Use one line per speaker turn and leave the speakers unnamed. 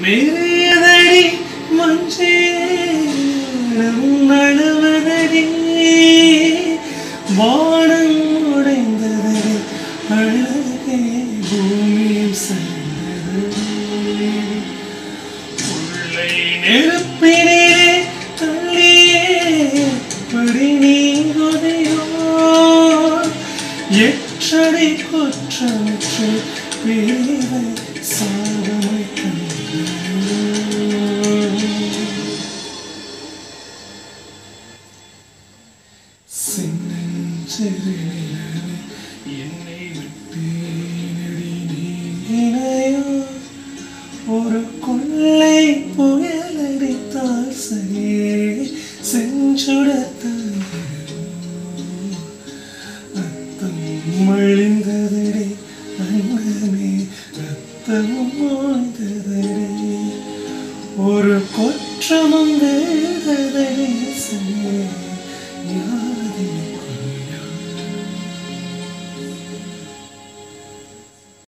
மெரியதடி மஞ்சேனம் நழுவதடி வானம் உடைந்ததடி அழகே பூமியும் சரிந்ததடி உள்ளை நெருப்பினே தள்ளியே படி நீங்குதையோ எற்றடி குற்றமற்ற பேரை சாதமை கண்டோ சின்னஞ்சிறு நிலவே என்னை விட்டேனடி நீங்கினையோ ஒரு கொள்ளை புயலடித்தால் சரியே செஞ்சுடத்தான் ரத்தம் மழிந்ததடி அண்ணனே ரத்தமும் மாய்ந்ததடி ஒரு கொற்றமும் வேததடி சரியே